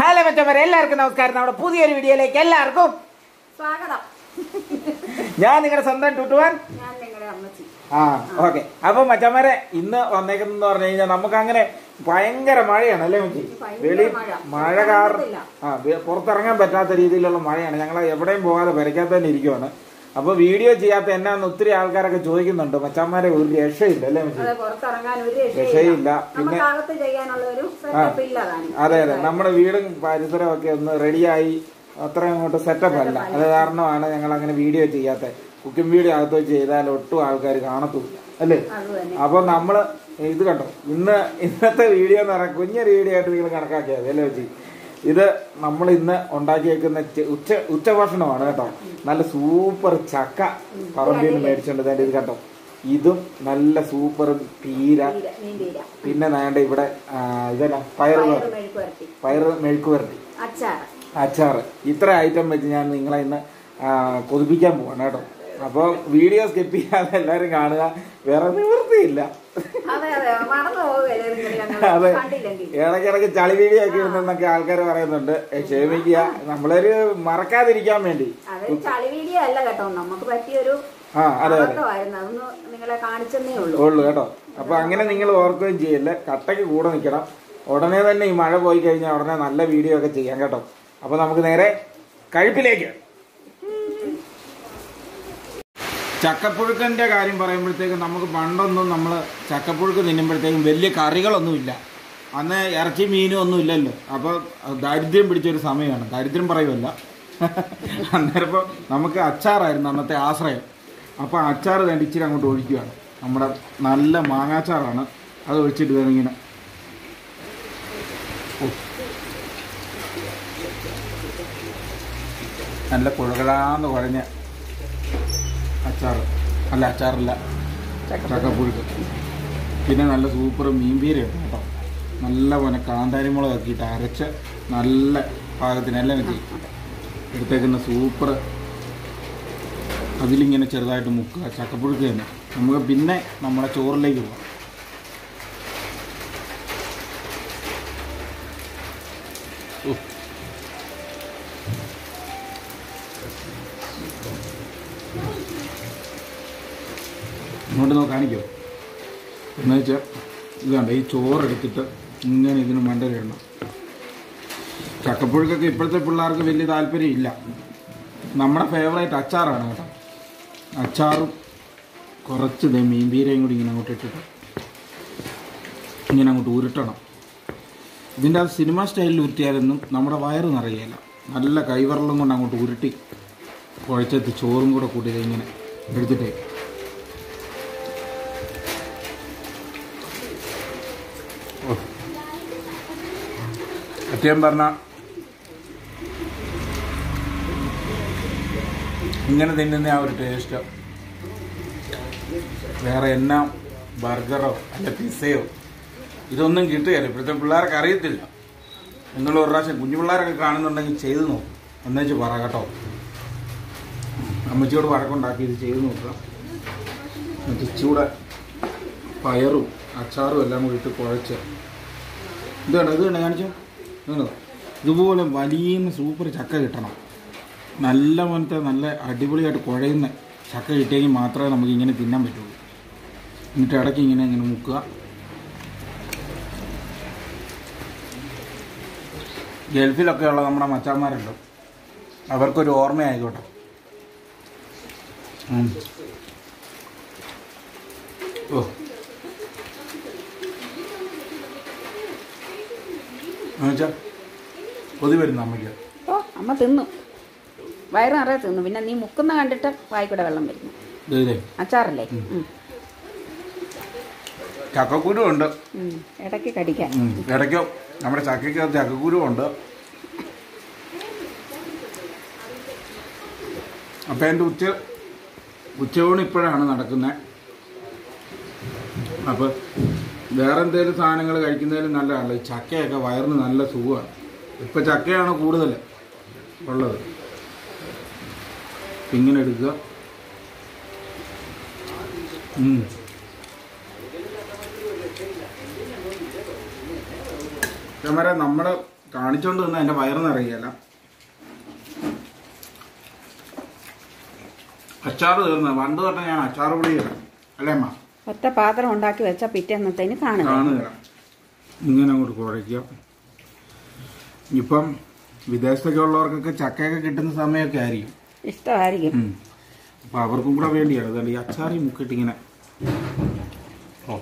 Hello മച്ചന്മാരെ എല്ലാവർക്കും നമസ്കാരം നമ്മുടെ പുതിയൊരു വീഡിയോയിലേക്ക് എല്ലാവർക്കും സ്വാഗതം ഞാൻ നിങ്ങളുടെ സ്വന്തം ടുട്ടുവാൻ ഞാൻ നിങ്ങളുടെ അമ്മച്ചി ആ ഓക്കെ അപ്പൊ മച്ചന്മാരെ ഇന്ന് വന്നേക്കുന്നെന്ന് പറഞ്ഞു കഴിഞ്ഞാൽ നമുക്ക് അങ്ങനെ ഭയങ്കര മഴയാണ് അല്ലേ മച്ചി ഭയങ്കര വെളി മഴ. മഴ കാരണം പറ്റത്തില്ല. ആ വെ- പുറത്തിറങ്ങാൻ പറ്റാത്ത രീതിയിലുള്ള മഴയാണ് ഞങ്ങൾ എവിടെയും പോകാതെ പെരയ്ക്കകത്ത് തന്നെ ഇരിക്കുവാണ് അപ്പൊ വീഡിയോ ചെയ്യാത്ത എന്നാന്ന് ഒത്തിരി ആൾക്കാരൊക്കെ ചോദിക്കുന്നുണ്ട് മച്ചന്മാരെ ഒരു രക്ഷയില്ല അല്ലേ മച്ചി അതെ പുറത്തിറങ്ങാൻ ഒരു രക്ഷയില്ല. രക്ഷയില്ല പിന്നെ- നമുക്ക് അകത്ത് ചെയ്യാനുള്ള ഒരു സെറ്റപ്പ് ഇല്ല താനും അതെ അതെ നമ്മുടെ വീടും പരിസരവും ഒക്കെ ഒന്ന് റെഡിയായി അത്ര അങ്ങോട്ട് സെറ്റപ്പ് അല്ല അത് കാരണമാണ് ഞങ്ങൾ അങ്ങനെ വീഡിയോ ചെയ്യാത്ത കുക്കിംഗ് വീഡിയോ അകത്ത് വെച്ച് ചെയ്താൽ ഒട്ടും ആൾക്കാർ കാണത്തുമില്ല അല്ലേ അത് തന്നെ അപ്പൊ നമ്മള് ഇത് കണ്ടോ ഇന്ന് ഇന്നത്തെ വീഡിയോ എന്ന് പറഞ്ഞാൽ കുഞ്ഞൊരു വീഡിയോ ആയിട്ട് നിങ്ങൾ കണക്കാക്കിയാൽ മതി അല്ലേ വെച്ചി ഇത് നമ്മൾ ഇന്ന് ഉണ്ടാക്കിയേക്കുന്ന ചെ- ഉച്ച ഉച്ചഭക്ഷണമാണ് കേട്ടോ നല്ല സൂപ്പർ ചക്ക പറമ്പിൽ നിന്ന് മേടിച്ചോണ്ട് ദേ ഇത് കേട്ടോ ഇതും നല്ല സൂപ്പർ പീര തീര മീൻ തീര പിന്നെ വേണ്ട ഇവിടെ ആ, ഇതന്നെ പയറ് പയറ് കറി. മെഴുക്ക് വരട്ടി പയറ് മെഴുക്ക് വരട്ടി അച്ചാർ അച്ചാറ് ഇത്ര ഐറ്റം വെച്ച് ഞാൻ നിങ്ങളെ ഇന്ന് ആ, കൊതിപ്പിക്കാൻ പോവാണ് കേട്ടോ അപ്പോൾ വീഡിയോ സ്കിപ്പ് ചെയ്യാതെ എല്ലാവരും കാണുക വേറെ നിവൃത്തിയില്ല അതെ അതെ മറന്നു പോവുകയല്ലേ നിങ്ങൾ ഞങ്ങൾ അതെ കണ്ടില്ലെങ്കിൽ ഇടയ്ക്കിടയ്ക്ക് ചളി വീഡിയോ ഒക്കെ ഇടുന്നെന്നൊക്കെ ആൾക്കാർ പറയുന്നുണ്ട് ഏ, ക്ഷമിക്കുക നമ്മളൊരു മറക്കാതിരിക്കാൻ വേണ്ടി അതൊരു ചളി വീഡിയോ അല്ല കേട്ടോ നമുക്ക് പറ്റിയൊരു ആ അതെ അതെ അബദ്ധമായിരുന്നു അതൊന്ന് നിങ്ങളെ കാണിച്ചെന്നേ ഉള്ളൂ ഉള്ളു കേട്ടോ അപ്പൊ അങ്ങനെ നിങ്ങൾ ഓർക്കുകയും ചെയ്യല്ലേ കട്ടയ്ക്ക് കൂടെ നിൽക്കണം ഉടനെ തന്നെ ഈ മഴ പോയി കഴിഞ്ഞാൽ ഉടനെ നല്ല വീഡിയോ ഒക്കെ ചെയ്യാം കേട്ടോ അപ്പൊ നമുക്ക് നേരെ കഴിപ്പിലേക്ക് ചക്കപ്പുഴുക്കന്റെ കാര്യം പറയുമ്പോഴത്തേക്കും നമുക്ക് പണ്ടൊന്നും നമ്മൾ ചക്കപ്പുഴുക്ക് തിന്നുമ്പോഴത്തേക്കും വലിയ കറികളൊന്നുമില്ല അന്ന് ഇറച്ചി മീനും ഒന്നും ഇല്ലല്ലോ അപ്പോൾ ദാരിദ്ര്യം പിടിച്ചൊരു സമയമാണ് ദാരിദ്ര്യം പറയുമല്ല അന്നേരം ഇപ്പോൾ നമുക്ക് അച്ചാറായിരുന്നു അന്നത്തെ ആശ്രയം അപ്പോൾ അച്ചാർ വേണ്ടി ഇച്ചിരി അങ്ങോട്ട് ഒഴിക്കുകയാണ് നമ്മുടെ നല്ല മാങ്ങാച്ചാറാണ് അത് ഒഴിച്ചിട്ട് വേണം ഇങ്ങനെ ഓ. നല്ല കുഴകളാന്ന് കുഴഞ്ഞ അച്ചാർ അല്ല അച്ചാറില്ല ചക്കപ്പുഴുക്ക് പിന്നെ നല്ല സൂപ്പർ മീൻപീരയുണ്ട് കേട്ടോ നല്ല പോലെ കാന്താരിമുളകൊക്കെ ഇട്ട് അരച്ച് നല്ല പാകത്തിന് എല്ലാം വെച്ച് എടുത്തേക്കുന്ന സൂപ്പർ അതിലിങ്ങനെ ചെറുതായിട്ട് മുക്കുക ചക്കപ്പുഴുക്ക് തന്നെ നമുക്ക് പിന്നെ നമ്മുടെ ചോറിലേക്ക് പോകാം ഉഫ്. ഇങ്ങോട്ട് നോക്കി കാണിക്കോ എന്ന് വെച്ചാൽ ഇതാണ്ട് ഈ ചോറെടുത്തിട്ട് ഇങ്ങനെ ഇതിന് മണ്ടലിടണം ചക്കപ്പുഴുക്കൊക്കെ ഇപ്പോഴത്തെ പിള്ളേർക്ക് വലിയ താല്പര്യം ഇല്ല നമ്മുടെ ഫേവറേറ്റ് അച്ചാറാണ് കേട്ടോ അച്ചാറും കുറച്ച് ദേ മീൻപീരയും കൂടി ഇങ്ങനെ അങ്ങോട്ട് ഇട്ടിട്ട് ഇങ്ങനെ അങ്ങോട്ട് ഉരുട്ടണം ഇതിൻ്റെ അത് സിനിമ സ്റ്റൈലിൽ ഉരുട്ടിയാലൊന്നും നമ്മുടെ വയറ് നിറയില്ല നല്ല കൈവറലും കൊണ്ട് അങ്ങോട്ട് ഉരുട്ടി കുഴച്ചെത്തി ചോറും കൂടെ കൂട്ടി ദേ ഇങ്ങനെ എടുത്തിട്ടേ സത്യം പറഞ്ഞ ഇങ്ങനെ തിന്നുന്ന ആ ഒരു ടേസ്റ്റ് വേറെ എന്നാ ബർഗറോ അല്ല പിസയോ ഇതൊന്നും കിട്ടുകയില്ല ഇപ്പോഴത്തെ പിള്ളേർക്ക് അറിയത്തില്ല നിങ്ങൾ ഒരു പ്രാവശ്യം കുഞ്ഞു പിള്ളേരൊക്കെ കാണുന്നുണ്ടെങ്കിൽ ചെയ്ത് നോക്കും എന്നുവെച്ച് പറ കേട്ടോ അമ്മച്ചിയോട് വഴക്കുണ്ടാക്കി ഇത് ചെയ്ത് നോക്കുക എന്നിട്ട് ഇച്ചികൂടെ പയറും അച്ചാറും എല്ലാം കൂടി ഇട്ട് കുഴച്ച് ഇത് വേണ്ട ഇത് വേണ്ട കാണിച്ചോ ഇതുണ്ടോ ഇതുപോലെ വലിയ സൂപ്പർ ചക്ക കിട്ടണം നല്ല പോലത്തെ നല്ല അടിപൊളിയായിട്ട് കുഴയുന്ന ചക്ക കിട്ടിയെങ്കിൽ മാത്രമേ നമുക്ക് ഇങ്ങനെ തിന്നാൻ പറ്റുള്ളൂ എന്നിട്ട് ഇടയ്ക്ക് ഇങ്ങനെ ഇങ്ങനെ മുക്കുക ഗൾഫിലൊക്കെ ഉള്ള നമ്മുടെ മച്ചാന്മാരുണ്ട് അവർക്കൊരു ഓർമ്മയായിക്കോട്ടെ ഉം. ഓ എന്നുവെച്ചാൽ കൊതി വരുന്നു അമ്മയ്ക്ക് ഓ അമ്മ തിന്നു വയറ് നിറയെ തിന്നു പിന്നെ നീ മുക്കുന്ന കണ്ടിട്ട് വായിക്കൂടെ വെള്ളം വരുന്നു ഇതേ അച്ചാറല്ലേ ഉം. ചക്കക്കുരു ഉണ്ട് ഉം. ഇടയ്ക്ക് കടിക്കാൻ ഉം. ഇടയ്ക്കോ നമ്മുടെ ചക്കയ്ക്കകത്ത് ചക്കക്കുരു ഉണ്ട് അപ്പം എൻ്റെ ഉച്ച ഉച്ചയൂണ് ഇപ്പോഴാണ് നടക്കുന്നത് അപ്പോൾ വേറെ എന്തെങ്കിലും സാധനങ്ങൾ കഴിക്കുന്നതിലും നല്ലതാണല്ലോ ഈ ചക്കയൊക്കെ വയറിന് നല്ല സുഖമാണ് ഇപ്പം ചക്കയാണ് കൂടുതൽ ഉള്ളത് ഇപ്പം ഇങ്ങനെ എടുക്കുക ഉം. ക്യാമറ നമ്മുടെ കാണിച്ചോണ്ട് നിന്ന് എൻ്റെ വയറ് നിറയുകയല്ല അച്ചാറ് തീർന്ന പണ്ട് തൊട്ട് ഞാൻ അച്ചാറ് പൊടിയില്ല അല്ലേ അമ്മ ഒറ്റ പാത്രം ഉണ്ടാക്കി വെച്ചാൽ പിറ്റേന്നത്തേന് കാണില്ല കാണുക ഇങ്ങനെ അങ്ങോട്ട് കുഴയ്ക്കുക ഇപ്പം വിദേശത്തൊക്കെ ഉള്ളവർക്കൊക്കെ ചക്കയൊക്കെ കിട്ടുന്ന സമയമൊക്കെ ആയിരിക്കും ഇഷ്ടമായിരിക്കും ഉം. അപ്പൊ അവർക്കും കൂടെ വേണ്ടിയാണ് അതുകൊണ്ട് ഈ അച്ചാറി മുക്കിട്ട് ഇങ്ങനെ ഓ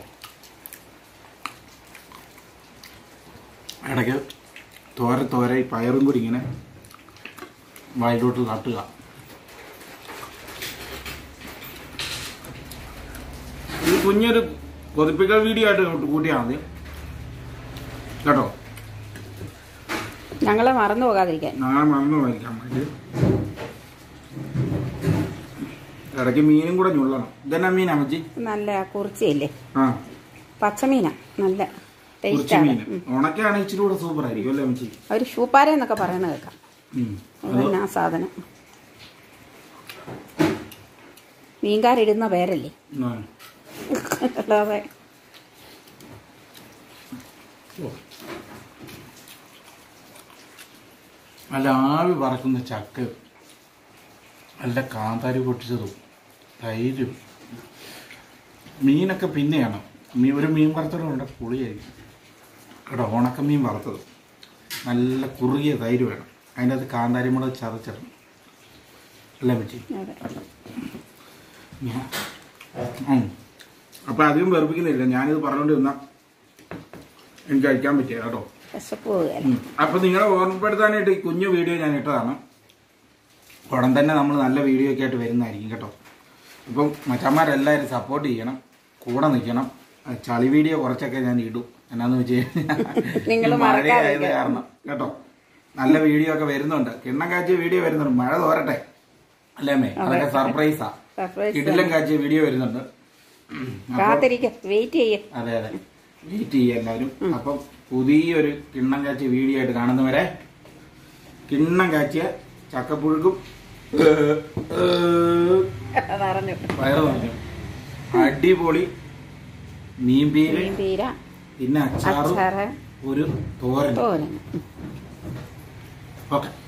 ഇടയ്ക്ക് തോര തോര ഈ പയറും കൂടി ഇങ്ങനെ വായിലോട്ട് തട്ടുക ഈ കുഞ്ഞൊരു കൊതിപ്പിക്കൽ വീഡിയോ ആയിട്ട് ഇങ്ങോട്ട് കൂട്ടിയാൽ മതി കേട്ടോ ഞങ്ങളെ മറന്നു പോകാതിരിക്കാൻ നാളെ മറന്നു വായിക്കാൻ വേണ്ടി ഇടയ്ക്ക് മീനും കൂടെ ഞുള്ളണം ഇതെന്നാ മീൻ അമ്മച്ചി നല്ല കുറിച്ചില്ലേ ആ പച്ചമീനാ നല്ല കുറിച്ചി ടേസ്റ്റാണ് മീൻ ഉണക്കാണ് ഇച്ചിരി കൂടെ സൂപ്പർ ആയിരിക്കും അല്ലേ അമ്മച്ചി അവർ ഷൂപ്പാര എന്നൊക്കെ പറയുന്നത് കേൾക്കാം ഉം. അതന്നെ ആ സാധനം മീൻകാരിടുന്ന പേരല്ലേ ആ. അല്ലാതെ ഓ. നല്ല ആവി പറക്കുന്ന ചക്ക നല്ല കാന്താരി പൊട്ടിച്ചതും തൈരും മീനൊക്കെ പിന്നെയാണ് മീ ഒരു മീൻ വറുത്തതും ഉണ്ട് പുളിയായിരിക്കും കേട്ടോ ഉണക്കമീൻ വറുത്തത് നല്ല കുറുകിയ തൈര് വേണം അതിൻ്റെ അകത്ത് കാന്താരി മുളക് ചതച്ചിടണം അല്ലേ പറ്റി അതെ അപ്പം അധികം വെറുപ്പിക്കുന്നില്ല ഞാനിത് പറഞ്ഞുകൊണ്ട് നിന്നാ എനിക്ക് കഴിക്കാൻ പറ്റിയ കേട്ടോ വിശപ്പ് പോവുകയല്ല ഉം. അപ്പൊ നിങ്ങളെ ഓർമ്മപ്പെടുത്താനായിട്ട് ഈ കുഞ്ഞു വീഡിയോ ഞാൻ ഇട്ടതാണ് ഉടൻ തന്നെ നമ്മൾ നല്ല വീഡിയോ ഒക്കെ ആയിട്ട് വരുന്നതായിരിക്കും കേട്ടോ ഇപ്പം മച്ചന്മാരെല്ലാവരും സപ്പോർട്ട് ചെയ്യണം കൂടെ നിൽക്കണം ആ ചളി വീഡിയോ കുറച്ചൊക്കെ ഞാൻ ഇടും എന്നാന്ന് വെച്ച് നിങ്ങള് കഴിഞ്ഞാൽ മഴയായത് മറക്കാതിരിക്കണം. കാരണം കേട്ടോ നല്ല വീഡിയോ ഒക്കെ വരുന്നുണ്ട് കിണ്ണം കാച്ചിയ വീഡിയോ വരുന്നുണ്ട് മഴ തോരട്ടെ അല്ലേ അമ്മേ അതൊക്കെ സർപ്രൈസാ സർപ്രൈസ് കിടിലം കാച്ചിയ വീഡിയോ വരുന്നുണ്ട് അപ്പം കാത്തിരിക്ക വെയിറ്റ് ചെയ്യ അതെ അതെ വെയിറ്റ് ചെയ്യുക എല്ലാവരും അപ്പം പുതിയൊരു കിണ്ണം കാച്ചിയ വീഡിയോ ആയിട്ട് കാണുന്നവരെ കിണ്ണം കാച്ചിയ ചക്കപ്പുഴുക്കും പറഞ്ഞു വയറ് പറഞ്ഞു അടിപൊളി മീൻപീര് മീൻ പീര പിന്നെ അച്ചാറും അച്ചാറ് ഒരു തോരൻ തോരൻ ഓക്കെ